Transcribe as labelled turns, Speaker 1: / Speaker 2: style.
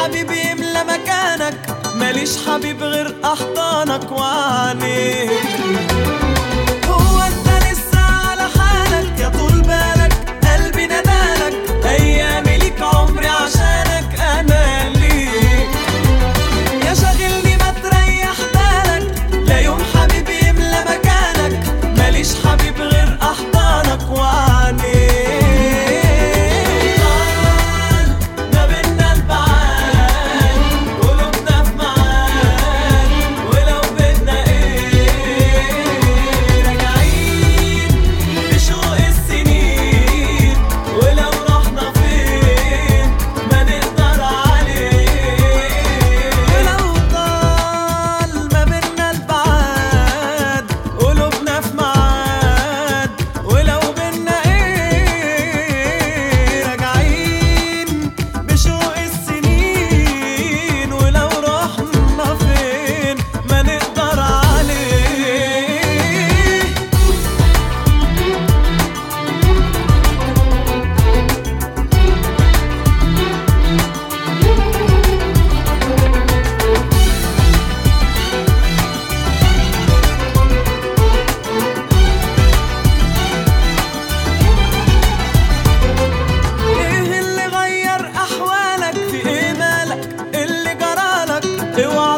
Speaker 1: حبيب يملى مكانك ماليش حبيب غير احضانك وعينيك هو انت لسه على حالك يا طول بالك قلبي ندالك ايامي ليك عمري عشانك انا ليك يا شاغلني ما تريح بالك لا يوم حبيبي يملى مكانك ماليش حبيب غير احضانك وعينيك طال ما بينا البعاد قلوبنا في معاد ولو بدنا ايه راجعين بشوق السنين ولو رحنا فين ما نقدر عليه ولو طال ما بينا البعاد قلوبنا في معاد ولو بينا ايه راجعين بشوق السنين ولو رحنا فين ما نقدر عليه ايه اللي غير احوالك في ايه مالك اللي جرالك اوعى